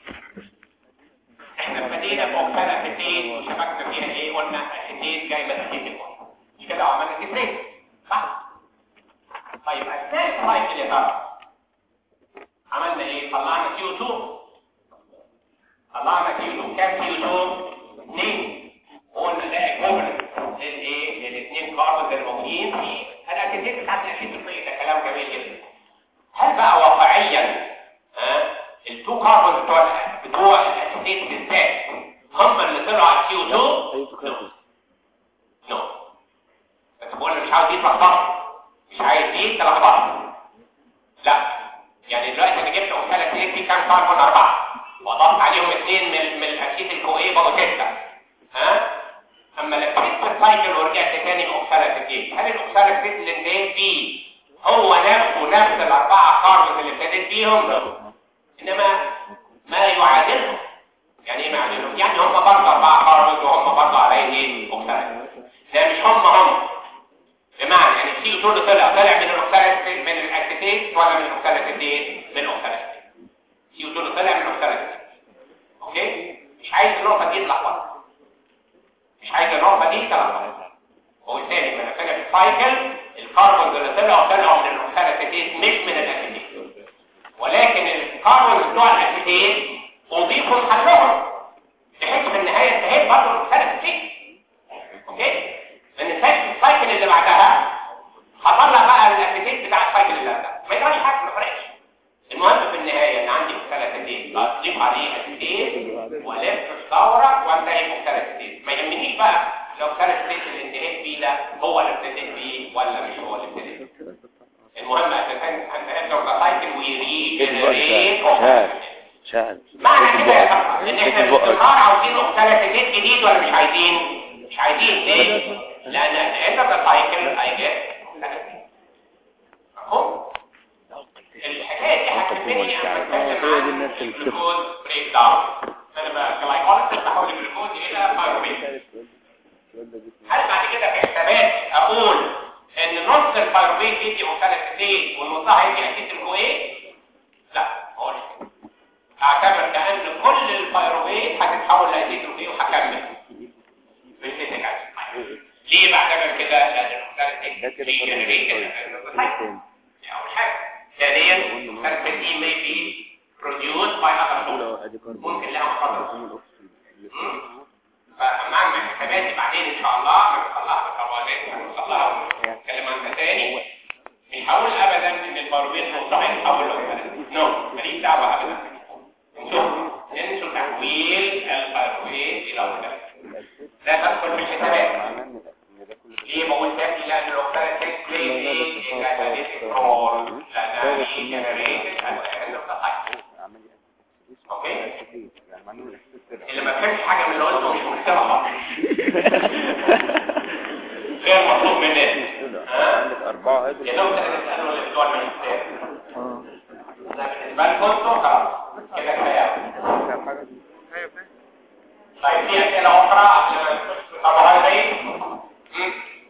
احنا بدينا بوكسالة فتين وشبكنا فيها ايه قلنا فتين جاي من اسيد الكون مش كده وعملنا تفريق صح طيب اثناء السايكل يا ترى عملنا ايه طلعنا سي او 2 طلعنا سي او 2 كام سي او 2 2 وقلنا ده ايكوفلنت للايه للاثنين كاربون اللي موجودين في الاسيدات بتاعت الاسيد الطيب ده كلام جميل جدا هل بقى واقعيا ها التو كاربون بتوع بتوع الاسيدات بالذات هم اللي طلعوا على السي او 2 نو بس بقول مش عاوز يتلخبط مش عايز يتلخبط لا يعني دلوقتي انا جبت اوكاله اثنين في كام كربون اربعه واضفت عليهم اثنين من من الاسيد الكويه بقوا سته ها اما لفيت السايكل ورجعت تاني لاوكسالة اثنين هل الاوكسالة اثنين اللي انتهيت فيه هو نفسه نفس الاربعه كاربون اللي ابتديت بيهم انما ما يعادلهم يعني ايه ما يعادلهم يعني هم برضه اربعه كاربون وهم برضه عليه ايه اوكسالة ده مش هم هم بمعنى يعني السي او 2 اللي طلع طلع من الاوكسالة من الاسيتيت ولا من الاوكسالة اثنين من الاوكسالة سي او 2 اللي طلع من الاوكسالة اوكي مش عايز النقطه دي تلخبط مش عايز النقطه دي تلخبط وبالتالي لما نفعل في السايكل الكربون اللي طلعوا طلعوا من الاوكسالة مش من الاسيتيت ولكن الكربون بتوع الاسيتيت اضيفوا لحلهم بحيث في النهايه انتهيت برضه الاوكسالة اوكي لان السايكل اللي بعدها هطلع بقى الاسيتيت بتاع السايكل اللي بعدها ما يجراش حاجه ما فرقش المهم في النهايه ان عندي ثلاثتين اضيف عليه اسيتيت والف الثوره وانتهي بثلاثتين ما يهمنيش بقى لو ثلاثتين اللي انتهيت بيه ده هو اللي ابتديت بيه ولا مش هو اللي ابتديت بيه المهم اساسا ان انتر سايكل وي كده بقى ريجنريت شاهد شاهد معنى كده يا بقى. طبعا ان احنا كده بقى. باستمرار عاوزين اوكسالاتيت جديد ولا مش عايزين مش عايزين ليه لان انتر سايكل هيجي مفهوم الحكايه دي هتفيدني انا بتكلم هي دي عن الناس اللي بتفهم. الجلوكوز بريك داون انا بقى كلايكوليسيس بحول الجلوكوز الى بايروبيت هل بعد كده في حساباتي اقول ان نص البايروبيت يدي اوكسالاتيت والنصها يدي اسيتيل كويه لا ما اقولش كده اعتبر كأن كل البايروبيت هتتحول لاسيتيل كويه وهكمل بالفيزيك ليه بعتبر كده لان ده الاوكسالاتيت كده ريجنريتد فرق أول حاجة ثانيا كاربون دي may be produced by other sources ممكن لها مصادر فأما أعمل حساباتي بعدين إن شاء الله لما نطلعها بالكربونات هنوصل لها ونتكلم عنها تاني مش هقول أبدا إن الباروبيت نصها يتحول لأوكسالات نو ماليش دعوة أبدا انسوا انسوا تحويل الباروبيت إلى أوكسالات لا تدخل في الحسابات ليه بقول تاني لأن الأوكسالات takes place in a catalytic role لأنها هي generated at the end of the cycle أوكي اللي ما فهمش حاجة من اللي قلته مش مشكلة خالص غير مطلوب مننا ها؟ عندك أربعة يا دوب تسألوا اللي بتوع الماجستير ده بالنسبة لكم انتوا خلاص كده كفاية أوي. طيب في أسئلة أخرى قبل ما نخش في الكربوهيدرات؟ مم.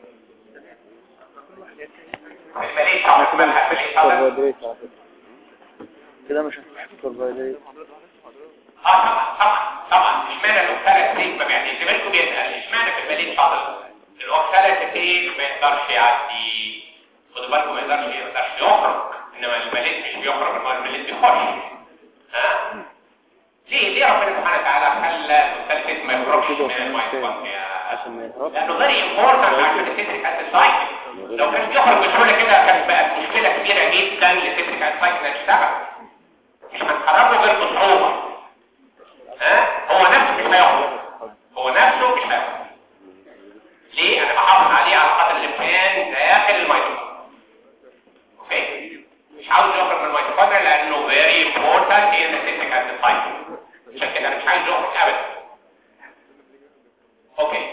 ماليش دعوة كده مش ماليش هتخش دعوة. كربوهيدرات على فكرة كده مش هتخش كربوهيدرات اه طبعا طبعا طبعا اشمعنى الاوكسالات تيك ما يعني زميلكم بيسال اشمعنى في المليء فاضل الاوكسالات تيك ما يقدرش يعدي خدوا بالكم ما يقدرش ما يقدرش يخرج انما المليء مش بيخرج انما المليء بيخش ها ليه ليه ربنا سبحانه وتعالى خلى الاوكسالات تيك ما يخرجش كده من المايتوكوندريا عشان ما يهربش لانه فيري امبورتنت عشان السيتريك اسيد سايكل لو كان بيخرج بسهوله كده كانت بقت مشكله كبيره جدا للسيتريك اسيد سايكل تشتغل مش هنخرجه غير بصعوبه ها هو نفسه مش هيخرج هو نفسه مش هيخرج ليه انا بحافظ عليه على قدر الامكان داخل الميتوكوندريا اوكي مش عاوز يخرج من الميتوكوندريا لانه very important in the citric acid cycle عشان كده انا مش عايز يخرج ابدا اوكي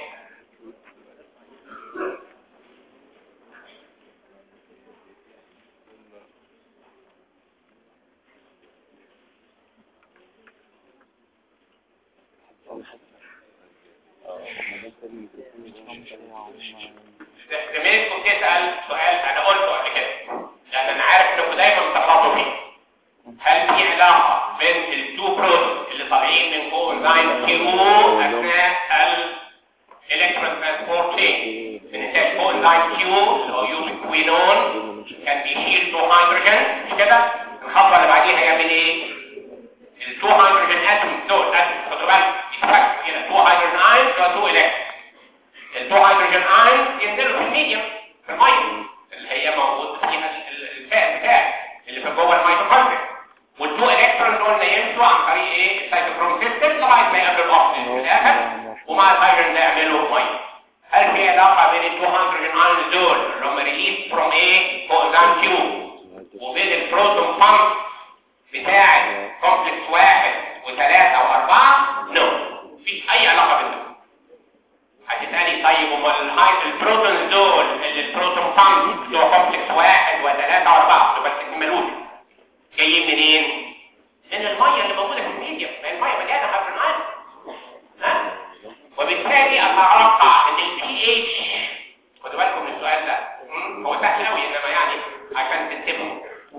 زميلكم تسأل سؤال أنا قلته قبل كده لأن أنا عارف إنكم دايما بتغلطوا فيه هل في علاقة بين التو بروتين اللي طالعين من كوانزايم كيو أثناء الإلكترون ترانسبورت تشين بنحتاج كوانزايم كيو اللي هو يوجد كوينون كان بيشيل تو هيدروجين مش كده الخطوة اللي بعديها يعمل إيه؟ التو هيدروجين اتوم دول اتوم خدوا بالك يتفك كده تو هيدروجين ايونز وتو الكترون التو هيدروجين ايونز ينزلوا في الميديم في الميه اللي هي موجود فيها ال- ال- الفات بتاعي اللي في جوه الميتوكوندريا والتو الكترون دول يمشوا عن طريق ايه السيتوكروم سيستم لغايه ما يقابلوا الاكسجين في الاخر ومع الهيدروجين ده يعملوا ميه هل في علاقه بين التو هيدروجين ايونز دول اللي هم ريليز فروم ايه كوزان كيو وبين البروتون بامب بتاع كومبلكس واحد وثلاثة وأربعة نو مفيش أي علاقة بينهم هتسألي طيب امال الهاي البروتونز دول اللي البروتون بامب بتوع كومبلكس واحد وثلاثة وأربعة دول بس تكملوش جايين منين؟ من المية اللي موجودة في الميديا ما هي المية مليانة هيدروجين ايون ها؟ وبالتالي أتوقع إن البي اتش خدوا بالكم من السؤال ده مم؟ هو سهل قوي إنما يعني عشان تنتبهوا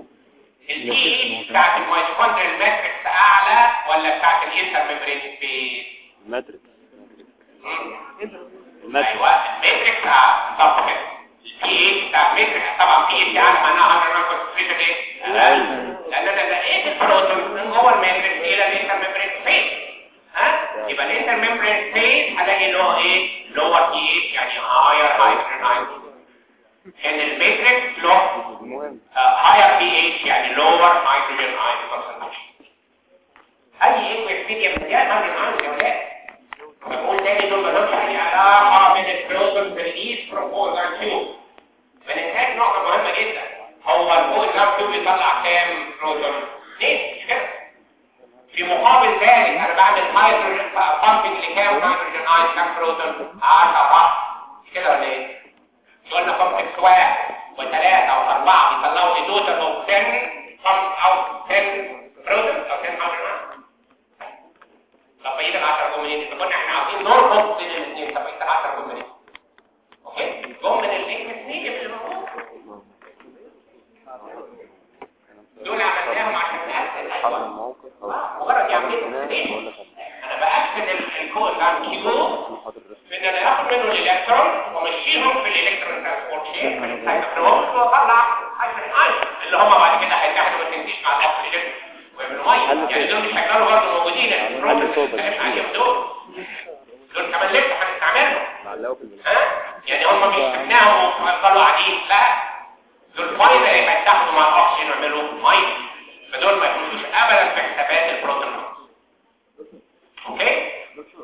البي اتش بتاعت الميتوكوندريال ماتريكس أعلى ولا بتاعت الانتر ميمبرين سبيس؟ الماتريكس مم؟ الماتريكس ايوه الماتريكس بالظبط كده البي اتش بتاع الماتريكس طبعا بي اتش عارف معناها هايدروجين كونسنتريشن ايه؟ اقل لان انا لقيت البروتون من جوه الماتريكس الى الانتر ميمبرين سبيس ها يبقى الانتر ميمبرين سبيس هلاقي اللي هو ايه؟ لور بي اتش يعني هاير هيدروجين ايون ان الماتريكس له المهم higher pH يعني lower hydrogen ion concentration اي اكويس ميديا مليان hydrogen ion يا ولاد بقول تاني دول مالهمش اي علاقه بين البروتون ريليز بروبوزال تيوب بنحتاج نقطه مهمه جدا هو كام هيدروجين ايون كام بروتون 10 كده ولا ايه قلنا كومبلكس واحد وثلاثة وأربعة بيطلعوا لي توتال اوف 10 أو 10 بروتون أو 10 هيدروجين طب بقيت ال 10 جم منين؟ إذا كنا احنا عاوزين نربط بين الاثنين طب بقيت ال 10 جم منين؟ اوكي؟ جم من الليكويد نيجاتيف اللي موجود دول عملناهم عشان نقفل حل أيوة. الموقف او مجرد يعملوا بقول اكسديشن لك انا بقفل الكود عن كيو محاضر في ان انا اخد منه الالكترون وامشيهم في الالكترون ترانسبورت شين في السايتوكروم واطلع هيدروجين ايون اللي هم بعد كده هيتحدوا بالتنسيق مع الاكسجين ويعملوا ميه يعني دول مش هيفضلوا برضه موجودين البروتين اللي اتكلمنا عليهم دول دول كمان لسه هنستعملهم معلقه في ها يعني هم مش سبناهم وفضلوا قاعدين لا دول فاينل هيتحدوا مع الاكسجين ويعملوا ميه فدول ما يخشوش ابدا في حسابات البروتين اوكي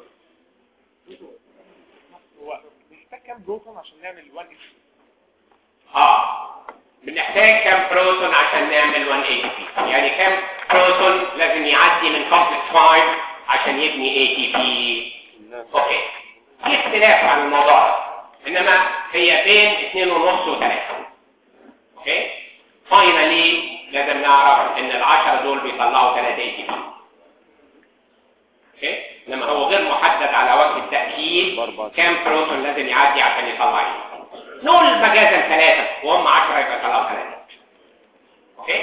هو محتاج كام بروتون عشان نعمل 1 اتش اه بنحتاج كام بروتون عشان نعمل 1 ATP يعني كام بروتون لازم يعدي من كومبلكس 5 عشان يبني ATP اوكي في اختلاف عن الموضوع ده انما هي بين 2.5 و 3 اوكي فاينلي لازم نعرف ان ال10 دول بيطلعوا 3 ATP اوكي انما هو غير محدد على وجه التاكيد بأربعة. كام بروتون لازم يعدي عشان يطلع ايه نقول مجازا ثلاثة وهم 10 يبقى يطلعوا ثلاثة اوكي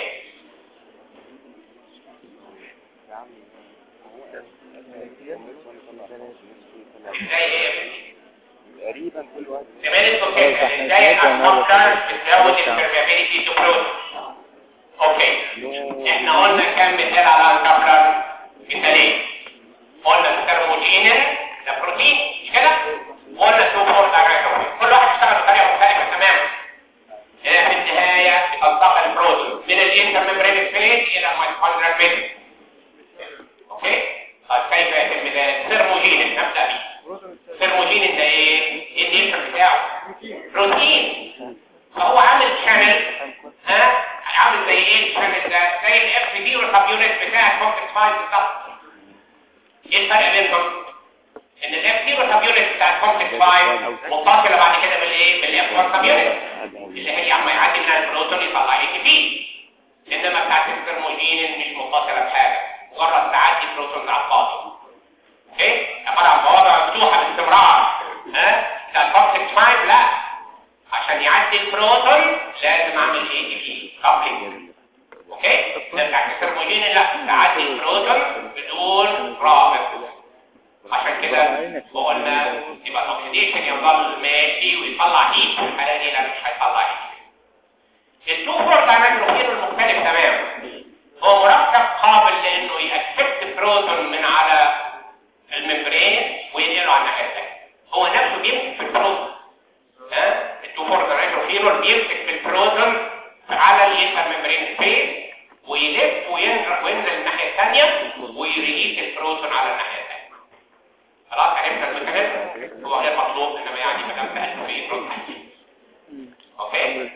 ازاي ايه يا بنتي تقريبا كل واحد زمان اسمه اه، كده صح، ازاي نتكلم افكر مرة بتزود كده. البرميابيليتي تو بروتون اوكي نو- احنا قلنا كام مثال على الكابلر مثالين قلنا الثرموجينين ده بروتين مش كده قلنا تو فور دايركتوري كل واحد اشتغل بطريقه مختلفه تماما هي في النهايه بتنتقل البروتون من الانترممبرين سبيس الى الميتوكوندريال ميدل اوكي طيب كيف يتم ذلك ثرموجينين نبدا بيه ثرموجينين ده ايه ايه النيتشر بتاعه بروتين فهو عامل شانل ها عامل زي ايه الشانل ده زي الاف دي والسب يونت بتاع الكومبلكس 5 بالظبط ايه الفرق بينهم ان الاف دي والسب يونت بتاع الكومبلكس 5 متصله بعد كده بالايه بالاف 1 سب يونت اللي هي عم يعدي من البروتون يطلع اي تي بي انما بتاعت الثرموجين مش متصله بحاجه مجرد تعدي بروتون على الفاضي اوكي عباره عن بوابه مفتوحه باستمرار ها بتاع الكومبلكس 5 لا عشان يعدي البروتون لازم اعمل اي تي بي كابلنج اوكي نرجع للثرموجين لا تعدي البروتون بدون رابط عشان كده قلنا يبقى الاكسيديشن يظل ماشي ويطلع هيت في الحاله دي لا مش هيطلع هيت التو فور دايمنشن المختلف تماما هو مركب قابل لانه يأكسبت بروتون من على الممبرين وينقله على الناحيه الثانيه هو نفسه بيمسك في البروتون ها التو فور دايمنشن بيمسك في البروتون على الانترممبرين سبيس ويلف وينزل وينزل الناحيه الثانيه ويريليس البروتون على الناحيه الثانيه خلاص عرفنا الميكانيزم هو غير مطلوب انما يعني ما دام سالت فيه رد حكيم اوكي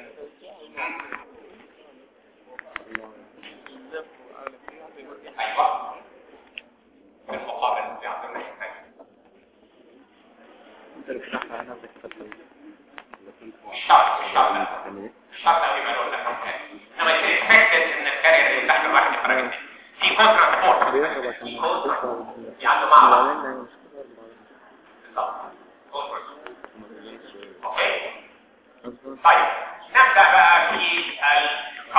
ايوه في المقابل بيعطي الناحيه الثانيه انت اللي فتحت على نفسك فترة الشرط الشرط الشرط اللي بيقولوا لك انما اكسبكتد ان الكارير اللي تحت الواحد يخرج في كونترا سبورت بيهرب عشان في كونترا يطلع يعني مع بعض وبعدين بالظبط كونترا اوكي مظبوط طيب نبدأ بقى في ال